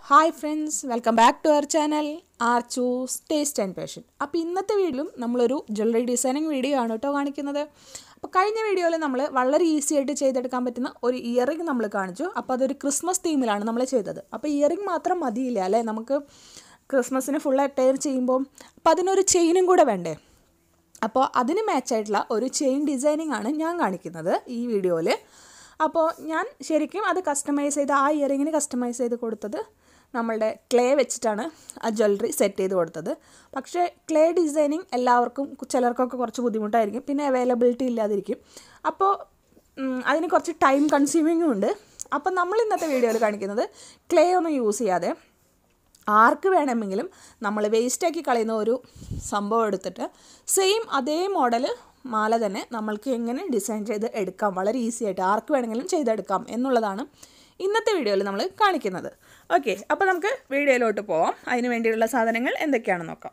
hi friends welcome back to our channel R choose taste and passion അപ്പോൾ ഇന്നത്തെ വീഡിയോയിലും നമ്മളൊരു ജ്വല്ലറി ഡിസൈനിങ് വീഡിയോ ആണ് കേട്ടോ കാണിക്കുന്നത് അപ്പോൾ കഴിഞ്ഞ വീഡിയോയിൽ നമ്മൾ വളരെ ഈസി ആയിട്ട് ചെയ്തെടുക്കാൻ പറ്റുന്ന ഒരു ഇയറിംഗ് നമ്മൾ കാണിച്ചു അപ്പോൾ അതൊരു ക്രിസ്മസ് തീമിലാണ് നമ്മൾ ചെയ്തത് അപ്പോൾ ഇയറിംഗ് മാത്രം മതിയില്ല അല്ലേ നമുക്ക് ക്രിസ്മസിന് ഫുൾ അറ്റയർ ചെയ്യുമ്പോൾ അപ്പോൾ അതിനൊരു ചെയിനും കൂടെ വേണ്ടേ അപ്പോൾ അതിന് മാച്ചായിട്ടുള്ള ഒരു ചെയിൻ ഡിസൈനിങ് ആണ് ഞാൻ കാണിക്കുന്നത് ഈ വീഡിയോയിൽ അപ്പോൾ ഞാൻ ശരിക്കും അത് കസ്റ്റമൈസ് ചെയ്ത് ആ ഇയറിങ്ങിന് കസ്റ്റമൈസ് ചെയ്ത് കൊടുത്തത് നമ്മളുടെ ക്ലേ വെച്ചിട്ടാണ് ആ ജ്വല്ലറി സെറ്റ് ചെയ്ത് കൊടുത്തത് പക്ഷേ ക്ലേ ഡിസൈനിങ് എല്ലാവർക്കും ചിലർക്കൊക്കെ കുറച്ച് ബുദ്ധിമുട്ടായിരിക്കും പിന്നെ അവൈലബിലിറ്റി ഇല്ലാതിരിക്കും അപ്പോൾ ഉം, അതിന് കുറച്ച് ടൈം കൺസ്യൂമിങ്ങും ഉണ്ട് അപ്പോൾ നമ്മൾ ഇന്നത്തെ വീഡിയോയിൽ കാണിക്കുന്നത് ക്ലേ ഒന്നും യൂസ് ചെയ്യാതെ ആർക്ക് വേണമെങ്കിലും നമ്മൾ വേസ്റ്റാക്കി കളയുന്ന ഒരു സംഭവം എടുത്തിട്ട് സെയിം അതേ മോഡൽ മാല തന്നെ നമ്മൾക്ക് എങ്ങനെ ഡിസൈൻ ചെയ്ത് എടുക്കാം വളരെ ഈസി ആയിട്ട് ആർക്ക് വേണമെങ്കിലും ചെയ്തെടുക്കാം എന്നുള്ളതാണ് ഇന്നത്തെ വീഡിയോയിൽ നമ്മൾ കാണിക്കുന്നത് ഓക്കെ അപ്പോൾ നമുക്ക് വീഡിയോയിലോട്ട് പോവാം അതിന് വേണ്ടിയുള്ള സാധനങ്ങൾ എന്തൊക്കെയാണെന്ന് നോക്കാം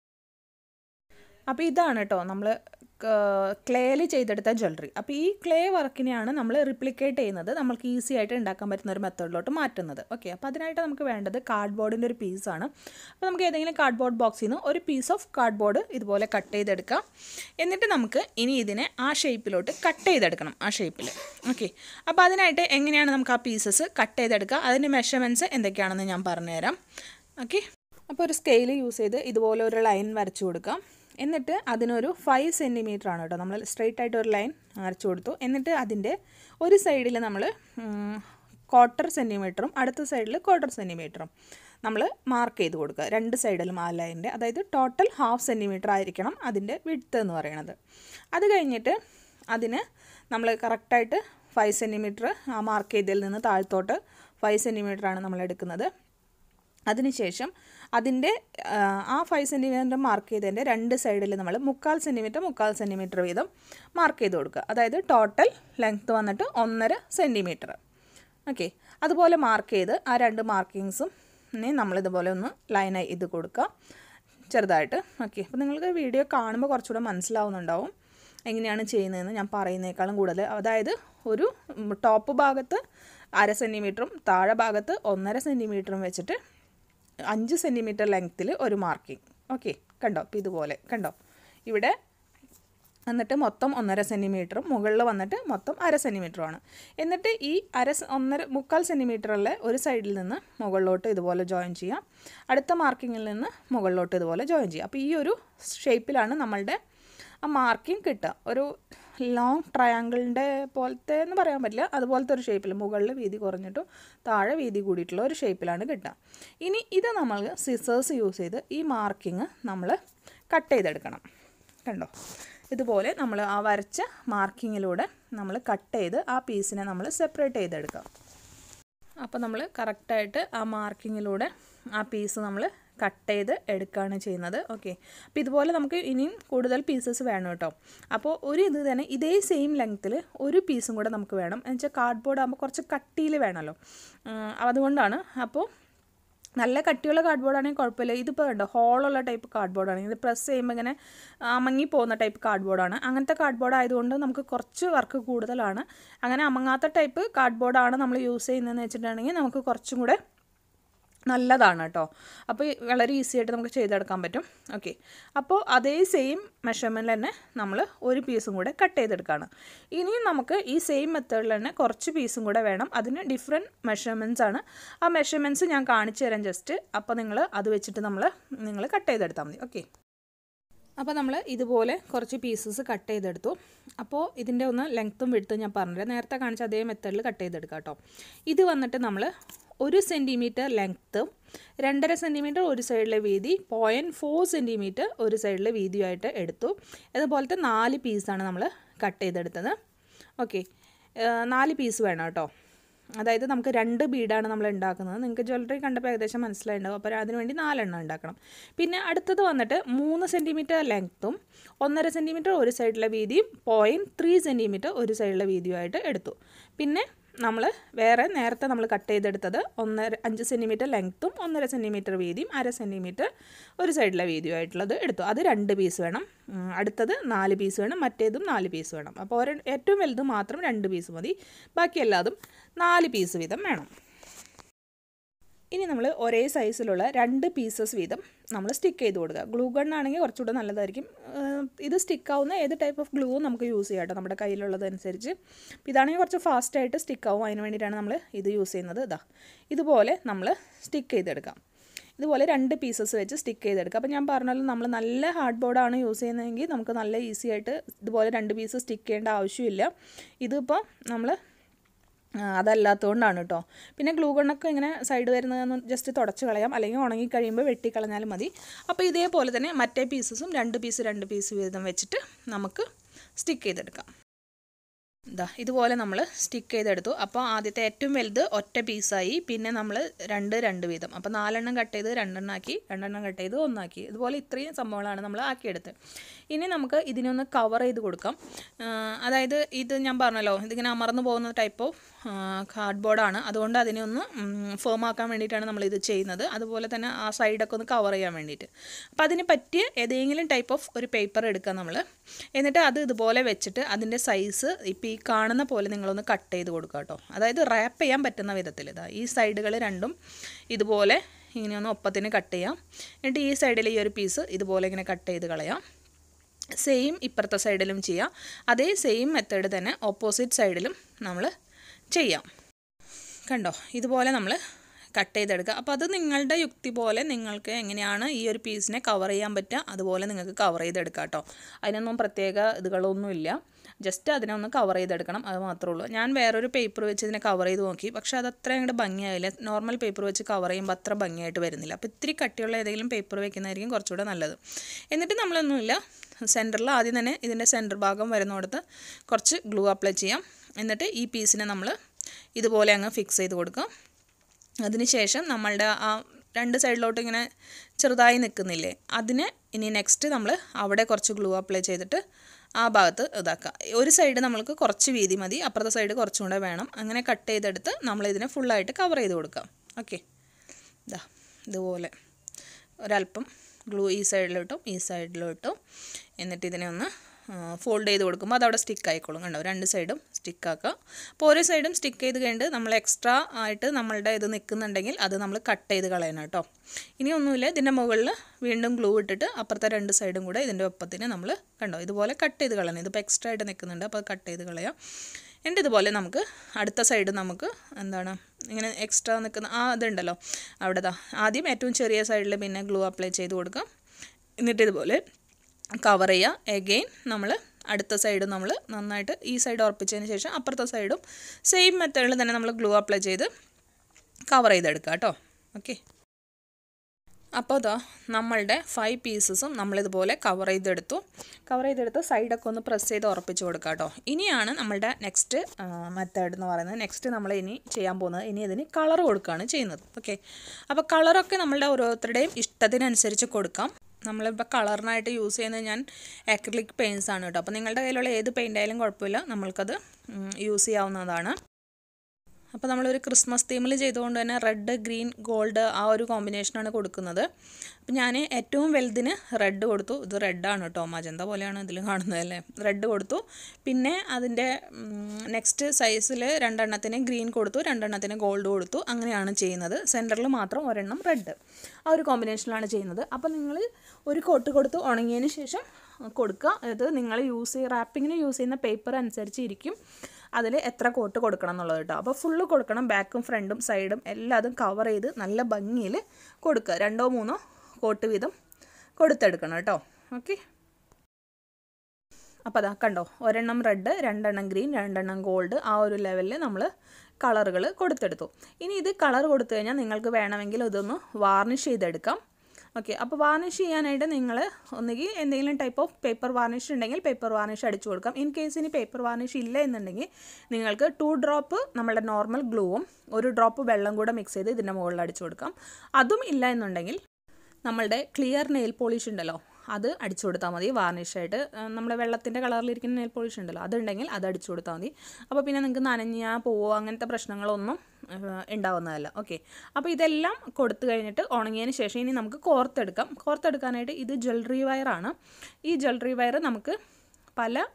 അപ്പോൾ ഇതാണ് കേട്ടോ നമ്മൾ ക്ലേയിൽ ചെയ്തെടുത്ത ജ്വല്ലറി അപ്പോൾ ഈ ക്ലേ വർക്കിനെയാണ് നമ്മൾ റിപ്ലിക്കേറ്റ് ചെയ്യുന്നത് നമ്മൾക്ക് ഈസി ആയിട്ട് ഉണ്ടാക്കാൻ പറ്റുന്ന ഒരു മെത്തേഡിലോട്ട് മാറ്റുന്നത് ഓക്കെ അപ്പോൾ അതിനായിട്ട് നമുക്ക് വേണ്ടത് കാർഡ്ബോർഡിൻ്റെ ഒരു പീസാണ് അപ്പോൾ നമുക്ക് ഏതെങ്കിലും കാർഡ്ബോർഡ് ബോക്സിൽ നിന്ന് ഒരു പീസ് ഓഫ് കാർഡ്ബോർഡ് ഇതുപോലെ കട്ട് ചെയ്തെടുക്കാം എന്നിട്ട് നമുക്ക് ഇനി ഇതിനെ ആ ഷേപ്പിലോട്ട് കട്ട് ചെയ്തെടുക്കണം ആ ഷേപ്പിൽ ഓക്കെ അപ്പോൾ അതിനായിട്ട് എങ്ങനെയാണ് നമുക്ക് ആ പീസസ് കട്ട് ചെയ്തെടുക്കുക അതിൻ്റെ മെഷർമെൻറ്റ്സ് എന്തൊക്കെയാണെന്ന് ഞാൻ പറഞ്ഞുതരാം ഓക്കെ അപ്പോൾ ഒരു സ്കെയിൽ യൂസ് ചെയ്ത് ഇതുപോലെ ഒരു ലൈൻ വരച്ചു കൊടുക്കാം എന്നിട്ട് അതിനൊരു ഫൈവ് സെൻറ്റിമീറ്റർ ആണ് കേട്ടോ നമ്മൾ സ്ട്രെയിറ്റ് ആയിട്ട് ഒരു ലൈൻ വരച്ചു കൊടുത്തു എന്നിട്ട് അതിൻ്റെ ഒരു സൈഡിൽ നമ്മൾ ക്വാർട്ടർ സെൻറ്റിമീറ്ററും അടുത്ത സൈഡിൽ ക്വാർട്ടർ സെൻറ്റിമീറ്ററും നമ്മൾ മാർക്ക് ചെയ്ത് കൊടുക്കുക രണ്ട് സൈഡിലും ആ ലൈനിൻ്റെ അതായത് ടോട്ടൽ ഹാഫ് സെൻറ്റിമീറ്റർ ആയിരിക്കണം അതിൻ്റെ വിഡ്ത്ത് എന്ന് പറയുന്നത് അത് കഴിഞ്ഞിട്ട് അതിന് നമ്മൾ കറക്റ്റായിട്ട് ഫൈവ് സെൻറ്റിമീറ്റർ ആ മാർക്ക് ചെയ്തതിൽ നിന്ന് താഴത്തോട്ട് ഫൈവ് സെൻറ്റിമീറ്ററാണ് നമ്മൾ എടുക്കുന്നത് അതിനുശേഷം അതിൻ്റെ ആ, ആ ഫൈവ് സെൻറ്റിമീറ്റർ മാർക്ക് ചെയ്തതിൻ്റെ രണ്ട് സൈഡിൽ നമ്മൾ മുക്കാൽ സെൻറ്റിമീറ്റർ മുക്കാൽ സെൻറ്റിമീറ്റർ വീതം മാർക്ക് ചെയ്ത് കൊടുക്കുക അതായത് ടോട്ടൽ ലെങ്ത്ത് വന്നിട്ട് ഒന്നര സെൻറ്റിമീറ്റർ ഓക്കെ അതുപോലെ മാർക്ക് ചെയ്ത് ആ രണ്ട് മാർക്കിങ്സും നമ്മളിതുപോലെ ഒന്ന് ലൈൻ ഇത് കൊടുക്കുക ചെറുതായിട്ട് ഓക്കെ അപ്പോൾ നിങ്ങൾക്ക് വീഡിയോ കാണുമ്പോൾ കുറച്ചുകൂടെ മനസ്സിലാവുന്നുണ്ടാവും എങ്ങനെയാണ് ചെയ്യുന്നതെന്ന് ഞാൻ പറയുന്നേക്കാളും കൂടുതൽ അതായത് ഒരു ടോപ്പ് ഭാഗത്ത് അര സെൻറ്റിമീറ്ററും താഴെ ഭാഗത്ത് ഒന്നര സെൻറ്റിമീറ്ററും വെച്ചിട്ട് അഞ്ച് സെൻറ്റിമീറ്റർ ലെങ്ത്തിൽ ഒരു മാർക്കിംഗ് ഓക്കെ കണ്ടോ അപ്പോൾ ഇതുപോലെ കണ്ടോ ഇവിടെ എന്നിട്ട് മൊത്തം ഒന്നര സെൻറ്റിമീറ്ററും മുകളിൽ വന്നിട്ട് മൊത്തം അര സെൻറ്റിമീറ്ററുമാണ് എന്നിട്ട് ഈ അര സെ- ഒന്നര മുക്കാൽ സെൻറ്റിമീറ്ററുള്ള ഒരു സൈഡിൽ നിന്ന് മുകളിലോട്ട് ഇതുപോലെ ജോയിൻ ചെയ്യാം അടുത്ത മാർക്കിങ്ങിൽ നിന്ന് മുകളിലോട്ട് ഇതുപോലെ ജോയിൻ ചെയ്യാം അപ്പോൾ ഈ ഒരു ഷേപ്പിലാണ് നമ്മളുടെ ആ മാർക്കിംഗ് കിട്ടുക ഒരു ലോങ് ട്രയാങ്കിളിൻ്റെ പോലത്തെ എന്ന് പറയാൻ പറ്റില്ല അതുപോലത്തെ ഒരു ഷേപ്പിൽ മുകളിൽ വീതി കുറഞ്ഞിട്ടും താഴെ വീതി കൂടിയിട്ടുള്ള ഒരു ഷേപ്പിലാണ് കിട്ടുക ഇനി ഇത് നമ്മൾ സിസേഴ്സ് യൂസ് ചെയ്ത് ഈ മാർക്കിങ് നമ്മൾ കട്ട് ചെയ്തെടുക്കണം കണ്ടോ ഇതുപോലെ നമ്മൾ ആ വരച്ച മാർക്കിങ്ങിലൂടെ നമ്മൾ കട്ട് ചെയ്ത് ആ പീസിനെ നമ്മൾ സെപ്പറേറ്റ് ചെയ്തെടുക്കാം അപ്പോൾ നമ്മൾ കറക്റ്റായിട്ട് ആ മാർക്കിങ്ങിലൂടെ ആ പീസ് നമ്മൾ കട്ട് ചെയ്ത് എടുക്കുകയാണ് ചെയ്യുന്നത് ഓക്കെ അപ്പോൾ ഇതുപോലെ നമുക്ക് ഇനിയും കൂടുതൽ പീസസ് വേണം കേട്ടോ അപ്പോൾ ഒരു ഇത് തന്നെ ഇതേ സെയിം ലെങ്ത്തിൽ ഒരു പീസും കൂടെ നമുക്ക് വേണം എന്ന് വെച്ചാൽ കാർഡ്ബോർഡ് ആകുമ്പോൾ കുറച്ച് കട്ടിയിൽ വേണമല്ലോ ഉം, അതുകൊണ്ടാണ് അപ്പോൾ നല്ല കട്ടിയുള്ള കാർഡ്ബോർഡ് ആണെങ്കിൽ കുഴപ്പമില്ല ഇതിപ്പോൾ ഉണ്ട് ഹോളുള്ള ടൈപ്പ് കാർഡ്ബോർഡ് ആണെങ്കിൽ ഇത് പ്രസ് ചെയ്യുമ്പോൾ ഇങ്ങനെ അമങ്ങി പോകുന്ന ടൈപ്പ് കാർഡ്ബോർഡാണ് അങ്ങനത്തെ കാർഡ്ബോർഡ് ആയതുകൊണ്ട് നമുക്ക് കുറച്ച് വർക്ക് കൂടുതലാണ് അങ്ങനെ അമങ്ങാത്ത ടൈപ്പ് കാർഡ്ബോർഡാണ് നമ്മൾ യൂസ് ചെയ്യുന്നതെന്ന് വെച്ചിട്ടുണ്ടെങ്കിൽ നമുക്ക് കുറച്ചും കൂടെ നല്ലതാണ് കേട്ടോ അപ്പോൾ ഈ വളരെ ഈസി ആയിട്ട് നമുക്ക് ചെയ്തെടുക്കാൻ പറ്റും ഓക്കെ അപ്പോൾ അതേ സെയിം മെഷർമെൻറ്റിൽ തന്നെ നമ്മൾ ഒരു പീസും കൂടെ കട്ട് ചെയ്തെടുക്കുകയാണ് ഇനിയും നമുക്ക് ഈ സെയിം മെത്തേഡിൽ തന്നെ കുറച്ച് പീസും കൂടെ വേണം അതിന് ഡിഫറെൻറ്റ് മെഷർമെൻറ്റ്സ് ആണ് ആ മെഷർമെൻറ്റ്സ് ഞാൻ കാണിച്ചു തരാം ജസ്റ്റ് അപ്പോൾ നിങ്ങൾ അത് വെച്ചിട്ട് നമ്മൾ നിങ്ങൾ കട്ട് ചെയ്തെടുത്താൽ മതി ഓക്കെ അപ്പോൾ നമ്മൾ ഇതുപോലെ കുറച്ച് പീസസ് കട്ട് ചെയ്തെടുത്തു അപ്പോൾ ഇതിൻ്റെ ഒന്ന് ലെങ്ത്തും വിടുത്തും ഞാൻ പറഞ്ഞുതരാം നേരത്തെ കാണിച്ച അതേ മെത്തേഡിൽ കട്ട് ചെയ്തെടുക്കാം കേട്ടോ ഇത് വന്നിട്ട് നമ്മൾ ഒരു സെൻറ്റിമീറ്റർ ലെങ്ത്തും രണ്ടര സെൻറ്റിമീറ്റർ ഒരു സൈഡിലെ വീതി പോയിൻറ്റ് ഫോർ സെൻറ്റിമീറ്റർ ഒരു സൈഡിലെ വീതിയുമായിട്ട് എടുത്തു അതുപോലത്തെ നാല് പീസാണ് നമ്മൾ കട്ട് ചെയ്തെടുത്തത് ഓക്കെ നാല് പീസ് വേണം കേട്ടോ അതായത് നമുക്ക് രണ്ട് ബീഡാണ് നമ്മൾ ഉണ്ടാക്കുന്നത് നിങ്ങൾക്ക് ജ്വല്ലറി കണ്ടപ്പോൾ ഏകദേശം മനസ്സിലായിട്ടുണ്ടാവും അപ്പോൾ അതിനുവേണ്ടി നാലെണ്ണം ഉണ്ടാക്കണം പിന്നെ അടുത്തത് വന്നിട്ട് മൂന്ന് സെൻറ്റിമീറ്റർ ലെങ്ത്തും ഒന്നര സെൻറ്റിമീറ്റർ ഒരു സൈഡിലെ വീതിയും പോയിൻറ്റ് ത്രീ സെൻറ്റിമീറ്റർ ഒരു സൈഡിലെ വീതിയുമായിട്ട് എടുത്തു പിന്നെ നമ്മൾ വേറെ നേരത്തെ നമ്മൾ കട്ട് ചെയ്തെടുത്തത് ഒന്നര അഞ്ച് സെൻറ്റിമീറ്റർ ലെങ്ത്തും ഒന്നര സെൻറ്റിമീറ്റർ വീതിയും അര സെൻറ്റിമീറ്റർ ഒരു സൈഡിലെ വീതിയുമായിട്ടുള്ളത് എടുത്തു അത് രണ്ട് പീസ് വേണം ഉം, അടുത്തത് നാല് പീസ് വേണം മറ്റേതും നാല് പീസ് വേണം അപ്പോൾ ഒരു ഏറ്റവും വലുത് മാത്രം രണ്ട് പീസ് മതി ബാക്കി എല്ലാതും നാല് പീസ് വീതം വേണം ഇനി നമ്മൾ ഒരേ സൈസിലുള്ള രണ്ട് പീസസ് വീതം നമ്മൾ സ്റ്റിക്ക് ചെയ്ത് കൊടുക്കുക ഗ്ലൂ ഗൺ ആണെങ്കിൽ കുറച്ചുകൂടെ നല്ലതായിരിക്കും ഏഹ് ഇത് സ്റ്റിക്കാവുന്ന ഏത് ടൈപ്പ് ഓഫ് ഗ്ലൂവും നമുക്ക് യൂസ് ചെയ്യാം കേട്ടോ നമ്മുടെ കയ്യിലുള്ളതനുസരിച്ച് അപ്പോൾ ഇതാണെങ്കിൽ കുറച്ച് ഫാസ്റ്റായിട്ട് സ്റ്റിക്കാവും അതിന് വേണ്ടിയിട്ടാണ് നമ്മൾ ഇത് യൂസ് ചെയ്യുന്നത് ഇതാ ഇതുപോലെ നമ്മൾ സ്റ്റിക്ക് ചെയ്തെടുക്കാം ഇതുപോലെ രണ്ട് പീസസ് വെച്ച് സ്റ്റിക്ക് ചെയ്തെടുക്കുക അപ്പോൾ ഞാൻ പറഞ്ഞല്ലോ നമ്മൾ നല്ല ഹാർഡ് ബോർഡാണ് യൂസ് ചെയ്യുന്നതെങ്കിൽ നമുക്ക് നല്ല ഈസി ആയിട്ട് ഇതുപോലെ രണ്ട് പീസ് സ്റ്റിക്ക് ചെയ്യേണ്ട ആവശ്യമില്ല ഇതിപ്പോൾ നമ്മൾ ആ, അതല്ലാത്തതുകൊണ്ടാണ് കേട്ടോ പിന്നെ ഗ്ലൂ ഗണ്ണൊക്കെ ഇങ്ങനെ സൈഡ് വരുന്നതെന്ന് ജസ്റ്റ് തുടച്ച് കളയാം അല്ലെങ്കിൽ ഉണങ്ങി കഴിയുമ്പോൾ വെട്ടിക്കളഞ്ഞാലും മതി അപ്പോൾ ഇതേപോലെ തന്നെ മറ്റേ പീസസും രണ്ട് പീസ് രണ്ട് പീസ് വീതം വെച്ചിട്ട് നമുക്ക് സ്റ്റിക്ക് ചെയ്തെടുക്കാം ഇതാ ഇതുപോലെ നമ്മൾ സ്റ്റിക്ക് ചെയ്തെടുത്തു അപ്പോൾ ആദ്യത്തെ ഏറ്റവും വലുത് ഒറ്റ പീസായി പിന്നെ നമ്മൾ രണ്ട് രണ്ട് വീതം അപ്പോൾ നാലെണ്ണം കട്ട് ചെയ്ത് രണ്ടെണ്ണം ആക്കി രണ്ടെണ്ണം കട്ട് ചെയ്ത് ഒന്നാക്കി ഇതുപോലെ ഇത്രയും സംഭവങ്ങളാണ് നമ്മൾ ആക്കിയെടുത്തത് ഇനി നമുക്ക് ഇതിനൊന്ന് കവർ ചെയ്ത് കൊടുക്കാം ആ, അതായത് ഇത് ഞാൻ പറഞ്ഞല്ലോ ഇതിങ്ങനെ അമർന്നു പോകുന്ന ടൈപ്പ് ഓഫ് കാർഡ് ബോർഡാണ് അതുകൊണ്ട് അതിനെ ഒന്ന് ഫേം ആക്കാൻ വേണ്ടിയിട്ടാണ് നമ്മൾ ഇത് ചെയ്യുന്നത് അതുപോലെ തന്നെ ആ സൈഡൊക്കെ ഒന്ന് കവർ ചെയ്യാൻ വേണ്ടിയിട്ട് അപ്പോൾ അതിന് പറ്റിയ ഏതെങ്കിലും ടൈപ്പ് ഓഫ് ഒരു പേപ്പർ എടുക്കുക നമ്മൾ എന്നിട്ട് അത് ഇതുപോലെ വെച്ചിട്ട് അതിൻ്റെ സൈസ് ഇപ്പോൾ ഈ കാണുന്ന പോലെ നിങ്ങളൊന്ന് കട്ട് ചെയ്ത് കൊടുക്കുക കേട്ടോ അതായത് റാപ്പ് ചെയ്യാൻ പറ്റുന്ന വിധത്തിൽ ഇതാ ഈ സൈഡുകൾ രണ്ടും ഇതുപോലെ ഇങ്ങനെ ഒന്ന് ഒപ്പത്തിന് കട്ട് ചെയ്യാം എന്നിട്ട് ഈ സൈഡിൽ ഈ ഒരു പീസ് ഇതുപോലെ ഇങ്ങനെ കട്ട് ചെയ്ത് കളയാം സെയിം ഇപ്പുറത്തെ സൈഡിലും ചെയ്യാം അതേ സെയിം മെത്തേഡ് തന്നെ ഓപ്പോസിറ്റ് സൈഡിലും നമ്മൾ ചെയ്യാം കണ്ടോ ഇതുപോലെ നമ്മൾ കട്ട് ചെയ്തെടുക്കുക അപ്പോൾ അത് നിങ്ങളുടെ യുക്തി പോലെ നിങ്ങൾക്ക് എങ്ങനെയാണ് ഈ ഒരു പീസിനെ കവർ ചെയ്യാൻ പറ്റുക അതുപോലെ നിങ്ങൾക്ക് കവർ ചെയ്തെടുക്കാം കേട്ടോ അതിനൊന്നും പ്രത്യേക ഇതുകളൊന്നുമില്ല ജസ്റ്റ് അതിനെ ഒന്ന് കവർ ചെയ്തെടുക്കണം അത് മാത്രമേ ഉള്ളൂ ഞാൻ വേറൊരു പേപ്പർ വെച്ച് ഇതിനെ കവർ ചെയ്ത് നോക്കി പക്ഷേ അത് അത്ര അങ്ങോട്ട് ഭംഗിയായില്ല നോർമൽ പേപ്പർ വെച്ച് കവർ ചെയ്യുമ്പോൾ അത്ര ഭംഗിയായിട്ട് വരുന്നില്ല അപ്പോൾ ഇത്തിരി കട്ടിയുള്ള ഏതെങ്കിലും പേപ്പർ വെക്കുന്നതായിരിക്കും കുറച്ചുകൂടെ നല്ലത് എന്നിട്ട് നമ്മളൊന്നുമില്ല സെൻറ്ററിൽ ആദ്യം തന്നെ ഇതിൻ്റെ സെൻറ്റർ ഭാഗം വരുന്നിടത്ത് കുറച്ച് ഗ്ലൂ അപ്ലൈ ചെയ്യാം എന്നിട്ട് ഈ പീസിനെ നമ്മൾ ഇതുപോലെ അങ്ങ് ഫിക്സ് ചെയ്ത് കൊടുക്കാം അതിനുശേഷം നമ്മളുടെ ആ രണ്ട് സൈഡിലോട്ട് ഇങ്ങനെ ചെറുതായി നിൽക്കുന്നില്ലേ അതിന് ഇനി നെക്സ്റ്റ് നമ്മൾ അവിടെ കുറച്ച് ഗ്ലൂ അപ്ലൈ ചെയ്തിട്ട് ആ ഭാഗത്ത് ഇതാക്കുക ഒരു സൈഡ് നമ്മൾക്ക് കുറച്ച് വീതി മതി അപ്പുറത്തെ സൈഡ് കുറച്ചും കൂടെ വേണം അങ്ങനെ കട്ട് ചെയ്തെടുത്ത് നമ്മളിതിനെ ഫുള്ളായിട്ട് കവർ ചെയ്ത് കൊടുക്കാം ഓക്കെ ഇതാ ഇതുപോലെ ഒരല്പം ഗ്ലൂ ഈ സൈഡിലോട്ടും ഈ സൈഡിലോട്ടും എന്നിട്ട് ഇതിനെ ഒന്ന് ഫോൾഡ് ചെയ്ത് കൊടുക്കുമ്പോൾ അതവിടെ സ്റ്റിക്ക് ആയിക്കോളും കണ്ടോ രണ്ട് സൈഡും സ്റ്റിക്കാക്കുക അപ്പോൾ ഓരോ സൈഡും സ്റ്റിക്ക് ചെയ്ത് കഴിഞ്ഞിട്ട് നമ്മൾ എക്സ്ട്രാ ആയിട്ട് നമ്മളുടെ ഇത് നിൽക്കുന്നുണ്ടെങ്കിൽ അത് നമ്മൾ കട്ട് ചെയ്ത് കളയണം കേട്ടോ ഇനി ഒന്നുമില്ല ഇതിൻ്റെ മുകളിൽ വീണ്ടും ഗ്ലൂ ഇട്ടിട്ട് അപ്പുറത്തെ രണ്ട് സൈഡും കൂടെ ഇതിൻ്റെ ഒപ്പത്തിന് നമ്മൾ കണ്ടോ ഇതുപോലെ കട്ട് ചെയ്ത് കളയണം ഇതിപ്പോൾ എക്സ്ട്രാ ആയിട്ട് നിൽക്കുന്നുണ്ട് അപ്പോൾ അത് കട്ട് ചെയ്ത് കളയാം എന്നിട്ട് ഇതുപോലെ നമുക്ക് അടുത്ത സൈഡ് നമുക്ക് എന്താണ് ഇങ്ങനെ എക്സ്ട്രാ നിൽക്കുന്ന ആ ഇതുണ്ടല്ലോ അവിടെ ദാ ആദ്യം ഏറ്റവും ചെറിയ സൈഡിൽ പിന്നെ ഗ്ലൂ അപ്ലൈ ചെയ്ത് കൊടുക്കാം എന്നിട്ട് ഇതുപോലെ കവർ ചെയ്യുക എഗെയിൻ നമ്മൾ അടുത്ത സൈഡ് നമ്മൾ നന്നായിട്ട് ഈ സൈഡ് ഉറപ്പിച്ചതിന് ശേഷം അപ്പുറത്തെ സൈഡും സെയിം മെത്തേഡിൽ തന്നെ നമ്മൾ ഗ്ലൂ അപ്ലൈ ചെയ്ത് കവർ ചെയ്തെടുക്കുക കേട്ടോ ഓക്കെ അപ്പോൾ അതാ നമ്മളുടെ ഫൈവ് പീസസും നമ്മളിതുപോലെ കവർ ചെയ്തെടുത്തു കവർ ചെയ്തെടുത്ത് സൈഡൊക്കെ ഒന്ന് പ്രസ് ചെയ്ത് ഉറപ്പിച്ച് കൊടുക്കുക കേട്ടോ ഇനിയാണ് നമ്മളുടെ നെക്സ്റ്റ് മെത്തേഡ് എന്ന് പറയുന്നത് നെക്സ്റ്റ് നമ്മൾ ഇനി ചെയ്യാൻ പോകുന്നത് ഇനി ഇതിന് കളർ കൊടുക്കുകയാണ് ചെയ്യുന്നത് ഓക്കെ അപ്പോൾ കളറൊക്കെ നമ്മളുടെ ഓരോരുത്തരുടെയും ഇഷ്ടത്തിനനുസരിച്ച് കൊടുക്കാം നമ്മളിപ്പോൾ കളറിനായിട്ട് യൂസ് ചെയ്യുന്നത് ഞാൻ അക്രിലിക് പെയിൻസ് ആണ് കേട്ടോ അപ്പോൾ നിങ്ങളുടെ കയ്യിലുള്ള ഏത് പെയിൻ്റ് ആയാലും കുഴപ്പമില്ല നമ്മൾക്കത് യൂസ് ചെയ്യാവുന്നതാണ് അപ്പോൾ നമ്മളൊരു ക്രിസ്മസ് തീമിൽ ചെയ്തുകൊണ്ട് തന്നെ റെഡ് ഗ്രീൻ ഗോൾഡ് ആ ഒരു കോമ്പിനേഷനാണ് കൊടുക്കുന്നത് അപ്പോൾ ഞാൻ ഏറ്റവും വലുതിന് റെഡ് കൊടുത്തു ഇത് റെഡാണ് കേട്ടോ മജന്ത പോലെയാണ് ഇതിൽ കാണുന്നത് അല്ലേ റെഡ് കൊടുത്തു പിന്നെ അതിൻ്റെ നെക്സ്റ്റ് സൈസിൽ രണ്ടെണ്ണത്തിന് ഗ്രീൻ കൊടുത്തു രണ്ടെണ്ണത്തിന് ഗോൾഡ് കൊടുത്തു അങ്ങനെയാണ് ചെയ്യുന്നത് സെൻറ്ററിൽ മാത്രം ഒരെണ്ണം റെഡ് ആ ഒരു കോമ്പിനേഷനിലാണ് ചെയ്യുന്നത് അപ്പോൾ നിങ്ങൾ ഒരു കോട്ട് കൊടുത്ത് ഉണങ്ങിയതിന് ശേഷം കൊടുക്കുക അത് നിങ്ങൾ യൂസ് ചെയ്യ റാപ്പിങ്ങിന് യൂസ് ചെയ്യുന്ന പേപ്പർ അനുസരിച്ച് ഇരിക്കും അതിൽ എത്ര കോട്ട് കൊടുക്കണം എന്നുള്ളത് കേട്ടോ അപ്പോൾ ഫുള്ള് കൊടുക്കണം ബാക്കും ഫ്രണ്ടും സൈഡും എല്ലാതും കവർ ചെയ്ത് നല്ല ഭംഗിയിൽ കൊടുക്കുക രണ്ടോ മൂന്നോ കോട്ട് വീതം കൊടുത്തെടുക്കണം കേട്ടോ ഓക്കെ അപ്പോൾ അതാ കണ്ടോ ഒരെണ്ണം റെഡ് രണ്ടെണ്ണം ഗ്രീൻ രണ്ടെണ്ണം ഗോൾഡ് ആ ഒരു ലെവലിൽ നമ്മൾ കളറുകൾ കൊടുത്തെടുത്തു ഇനി ഇത് കളർ കൊടുത്തു കഴിഞ്ഞാൽ നിങ്ങൾക്ക് വേണമെങ്കിൽ ഇതൊന്ന് വാർണിഷ് ചെയ്തെടുക്കാം ഓക്കെ അപ്പോൾ വാർണിഷ് ചെയ്യാനായിട്ട് നിങ്ങൾ ഒന്നുകിൽ എന്തെങ്കിലും ടൈപ്പ് ഓഫ് പേപ്പർ വാർണിഷ് ഉണ്ടെങ്കിൽ പേപ്പർ വാർണിഷ് അടിച്ചു കൊടുക്കാം ഇൻ കേസ് ഇനി പേപ്പർ വാർണിഷ് ഇല്ല എന്നുണ്ടെങ്കിൽ നിങ്ങൾക്ക് ടു ഡ്രോപ്പ് നമ്മുടെ നോർമൽ ഗ്ലൂവും ഒരു ഡ്രോപ്പ് വെള്ളം കൂടെ മിക്സ് ചെയ്ത് ഇതിൻ്റെ മുകളിൽ അടിച്ചു കൊടുക്കാം അതും ഇല്ല എന്നുണ്ടെങ്കിൽ നമ്മളുടെ ക്ലിയർ നെയിൽ പോളിഷ് ഉണ്ടല്ലോ അത് അടിച്ചു കൊടുത്താൽ മതി വാർണിഷായിട്ട് നമ്മുടെ വെള്ളത്തിൻ്റെ കളറിലിരിക്കുന്ന നെയിൽ പോളിഷ് ഉണ്ടല്ലോ അതുണ്ടെങ്കിൽ അത് അടിച്ചു കൊടുത്താൽ മതി അപ്പോൾ പിന്നെ നിങ്ങൾക്ക് നനഞ്ഞാൽ പോവോ അങ്ങനത്തെ പ്രശ്നങ്ങളൊന്നും ഉണ്ടാവുന്നതല്ല ഓക്കെ അപ്പോൾ ഇതെല്ലാം കൊടുത്തു കഴിഞ്ഞിട്ട് ഉണങ്ങിയതിന് ശേഷം ഇനി നമുക്ക് കോർത്തെടുക്കാം കോർത്തെടുക്കാനായിട്ട് ഇത് ജ്വല്ലറി വയറാണ് ഈ ജ്വല്ലറി വയർ നമുക്ക് പല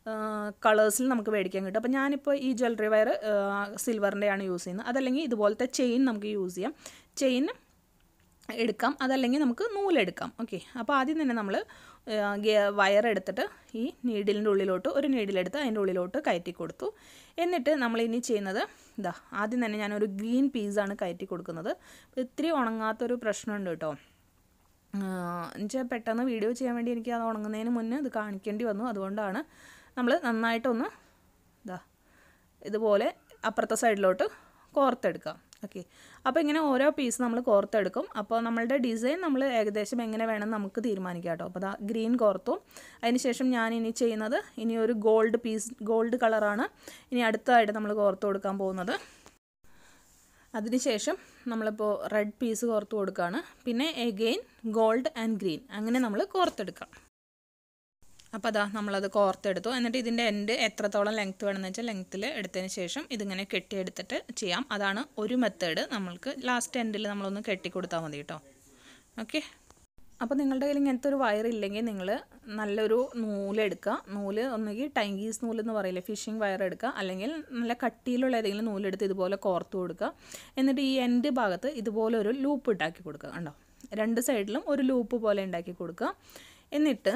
കളേഴ്സിൽ നമുക്ക് മേടിക്കാൻ കിട്ടും അപ്പോൾ ഞാനിപ്പോൾ ഈ ജ്വല്ലറി വയർ സിൽവറിൻ്റെയാണ് യൂസ് ചെയ്യുന്നത് അതല്ലെങ്കിൽ ഇതുപോലത്തെ ചെയിൻ നമുക്ക് യൂസ് ചെയ്യാം ചെയിൻ എടുക്കാം അതല്ലെങ്കിൽ നമുക്ക് നൂലെടുക്കാം ഓക്കെ അപ്പോൾ ആദ്യം തന്നെ നമ്മൾ വയർ എടുത്തിട്ട് ഈ നീഡിലിൻ്റെ ഉള്ളിലോട്ട് ഒരു നീഡിലെടുത്ത് അതിൻ്റെ ഉള്ളിലോട്ട് കയറ്റി കൊടുത്തു എന്നിട്ട് നമ്മൾ ഇനി ചെയ്യുന്നത് ഇതാ ആദ്യം തന്നെ ഞാനൊരു ഗ്രീൻ പീസാണ് കയറ്റി കൊടുക്കുന്നത് ഇത്തിരി ഉണങ്ങാത്തൊരു പ്രശ്നമുണ്ട് കേട്ടോ എന്നുവെച്ചാൽ പെട്ടെന്ന് വീഡിയോ ചെയ്യാൻ വേണ്ടി എനിക്ക് അത് ഉണങ്ങുന്നതിന് മുന്നേ ഇത് കാണിക്കേണ്ടി വന്നു അതുകൊണ്ടാണ് നമ്മൾ നന്നായിട്ടൊന്ന് ഇതാ ഇതുപോലെ അപ്പുറത്തെ സൈഡിലോട്ട് കോർത്തെടുക്കാം ഓക്കെ അപ്പോൾ ഇങ്ങനെ ഓരോ പീസ് നമ്മൾ കോർത്തെടുക്കും അപ്പോൾ നമ്മളുടെ ഡിസൈൻ നമ്മൾ ഏകദേശം എങ്ങനെ വേണം നമുക്ക് തീരുമാനിക്കാം കേട്ടോ അപ്പോൾ അതാ ഗ്രീൻ കോർത്തു അതിനുശേഷം ഞാൻ ഇനി ചെയ്യുന്നത് ഇനി ഒരു ഗോൾഡ് പീസ് ഗോൾഡ് കളറാണ് ഇനി അടുത്തതായിട്ട് നമ്മൾ കോർത്ത് കൊടുക്കാൻ പോകുന്നത് അതിനുശേഷം നമ്മളിപ്പോൾ റെഡ് പീസ് കോർത്ത് കൊടുക്കുകയാണ് പിന്നെ എഗെയിൻ ഗോൾഡ് ആൻഡ് ഗ്രീൻ അങ്ങനെ നമ്മൾ കോർത്തെടുക്കാം അപ്പോൾ അതാ നമ്മളത് കോർത്തെടുത്തു എന്നിട്ട് ഇതിൻ്റെ എൻഡ് എത്രത്തോളം ലെങ്ത്ത് വേണമെന്ന് വെച്ചാൽ ലെങ്ത്തിൽ എടുത്തതിന് ശേഷം ഇതിങ്ങനെ കെട്ടിയെടുത്തിട്ട് ചെയ്യാം അതാണ് ഒരു മെത്തേഡ് നമ്മൾക്ക് ലാസ്റ്റ് എൻഡിൽ നമ്മളൊന്ന് കെട്ടിക്കൊടുത്താൽ മതി കേട്ടോ ഓക്കെ അപ്പോൾ നിങ്ങളുടെ കയ്യിൽ ഇങ്ങനത്തെ ഒരു വയർ ഇല്ലെങ്കിൽ നിങ്ങൾ നല്ലൊരു നൂലെടുക്കുക നൂല് ഒന്നുകിൽ ടൈങ്കീസ് നൂലെന്ന് പറയില്ലേ ഫിഷിംഗ് വയർ എടുക്കുക അല്ലെങ്കിൽ നല്ല കട്ടിയിലുള്ള ഏതെങ്കിലും നൂലെടുത്ത് ഇതുപോലെ കോർത്ത് കൊടുക്കുക എന്നിട്ട് ഈ എൻഡ് ഭാഗത്ത് ഇതുപോലെ ഒരു ലൂപ്പ് ഉണ്ടാക്കി കൊടുക്കുക കണ്ടോ രണ്ട് സൈഡിലും ഒരു ലൂപ്പ് പോലെ ഉണ്ടാക്കി കൊടുക്കുക എന്നിട്ട്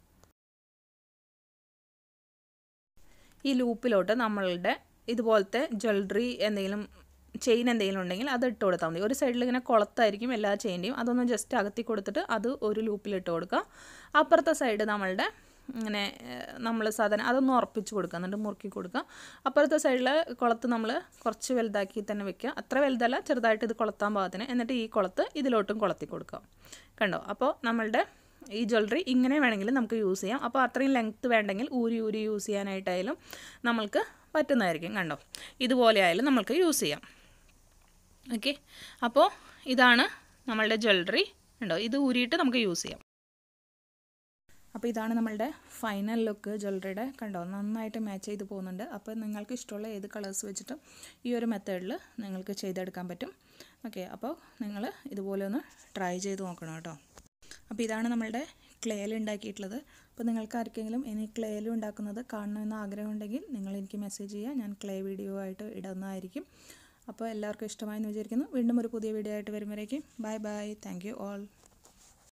ഈ ലൂപ്പിലോട്ട് നമ്മളുടെ ഇതുപോലത്തെ ജ്വല്ലറി എന്തെങ്കിലും ചെയിൻ എന്തെങ്കിലും ഉണ്ടെങ്കിൽ അത് ഇട്ട് കൊടുത്താൽ മതി ഒരു സൈഡിൽ ഇങ്ങനെ കുളത്തായിരിക്കും എല്ലാ ചെയിൻ്റെയും അതൊന്ന് ജസ്റ്റ് അകത്തി കൊടുത്തിട്ട് അത് ഒരു ലൂപ്പിൽ ഇട്ട് കൊടുക്കുക അപ്പുറത്തെ സൈഡ് നമ്മളുടെ ഇങ്ങനെ നമ്മൾ സാധനം അതൊന്ന് ഉറപ്പിച്ച് കൊടുക്കുക എന്നിട്ട് മുറുക്കി കൊടുക്കുക അപ്പുറത്തെ സൈഡിൽ കുളത്ത് നമ്മൾ കുറച്ച് വലുതാക്കി തന്നെ വെക്കുക അത്ര വലുതല്ല ചെറുതായിട്ട് ഇത് കുളത്താൻ പാകത്തിന് എന്നിട്ട് ഈ കുളത്ത് ഇതിലോട്ടും കുളത്തി കൊടുക്കുക കണ്ടോ അപ്പോൾ നമ്മളുടെ ഈ ജ്വല്ലറി ഇങ്ങനെ വേണമെങ്കിൽ നമുക്ക് യൂസ് ചെയ്യാം അപ്പോൾ അത്രയും ലെങ്ത്ത് വേണ്ടെങ്കിൽ ഊരി ഊരി യൂസ് ചെയ്യാനായിട്ടായാലും നമ്മൾക്ക് പറ്റുന്നതായിരിക്കും കണ്ടോ ഇതുപോലെ ആയാലും നമ്മൾക്ക് യൂസ് ചെയ്യാം ഓക്കെ അപ്പോൾ ഇതാണ് നമ്മളുടെ ജ്വല്ലറി ഉണ്ടോ ഇത് ഊരിയിട്ട് നമുക്ക് യൂസ് ചെയ്യാം അപ്പോൾ ഇതാണ് നമ്മളുടെ ഫൈനൽ ലുക്ക് ജ്വല്ലറിയുടെ കണ്ടോ നന്നായിട്ട് മാച്ച് ചെയ്ത് പോകുന്നുണ്ട് അപ്പോൾ നിങ്ങൾക്ക് ഇഷ്ടമുള്ള ഏത് കളേഴ്സ് വെച്ചിട്ടും ഈ ഒരു മെത്തേഡിൽ നിങ്ങൾക്ക് ചെയ്തെടുക്കാൻ പറ്റും ഓക്കെ അപ്പോൾ നിങ്ങൾ ഇതുപോലെ ഒന്ന് ട്രൈ ചെയ്ത് നോക്കണം കേട്ടോ അപ്പോൾ ഇതാണ് നമ്മളുടെ ക്ലേയിൽ ഉണ്ടാക്കിയിട്ടുള്ളത് അപ്പോൾ നിങ്ങൾക്ക് ആർക്കെങ്കിലും ഇനി ക്ലേയിൽ ഉണ്ടാക്കുന്നത് കാണണമെന്ന് ആഗ്രഹമുണ്ടെങ്കിൽ നിങ്ങൾ എനിക്ക് മെസ്സേജ് ചെയ്യുക ഞാൻ ക്ലേ വീഡിയോ ആയിട്ട് ഇടുന്നതായിരിക്കും അപ്പോൾ എല്ലാവർക്കും ഇഷ്ടമായെന്ന് വിചാരിക്കുന്നു വീണ്ടും ഒരു പുതിയ വീഡിയോ ആയിട്ട് വരുമ്പോഴേക്കും bye bye thank you all